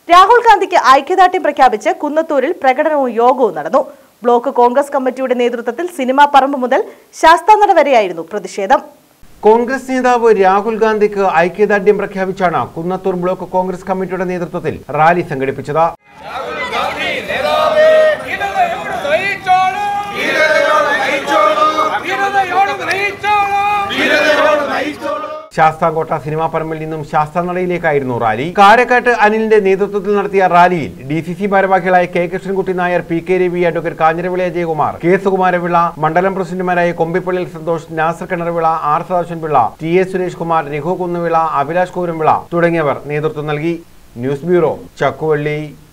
രാഹുൽ ഗാന്ധിക്ക് ഐക്യദാർഢ്യം പ്രഖ്യാപിച്ച് കുന്നത്തൂരിൽ പ്രകടനവും യോഗവും നടന്നു ബ്ലോക്ക് കോൺഗ്രസ് കമ്മിറ്റിയുടെ നേതൃത്വത്തിൽ സിനിമാ പറമ്പ് മുതൽ ശാസ്താനട വരെയായിരുന്നു പ്രതിഷേധം കോൺഗ്രസ് നേതാവ് രാഹുൽ ഗാന്ധിക്ക് ഐക്യദാർഢ്യം പ്രഖ്യാപിച്ചാണ് കുന്നത്തൂർ ബ്ലോക്ക് കോൺഗ്രസ് കമ്മിറ്റിയുടെ നേതൃത്വത്തിൽ റാലി സംഘടിപ്പിച്ചത് ധീരതയോട് നയിച്ചോളൂ ധീരതയോട് നയിച്ചോളൂ ശാസ്താംകോട്ട സിനിമാ പറമ്പിൽ നിന്നും ശാസ്താനടയിലേക്കായിരുന്നു റാലി കാരക്കാട്ട് അനിലിന്റെ നേതൃത്വത്തിൽ നടത്തിയ റാലിയിൽ ഡി സി സി ഭാരവാഹികളായ K Krishnankutty Nair P K Ravi advocate Kanjiravila Ajayakumar K Sukumarapillai മണ്ഡലം പ്രസിഡന്റുമാരായ Kombippallil Santhosh Nasar Kinarvila R Sadashanpillai T A Suresh Kumar Raghu Kunnuvila Abhilash Kooramvila തുടങ്ങിയവർ നേതൃത്വം നൽകി ന്യൂസ് ബ്യൂറോ ചക്കുവള്ളി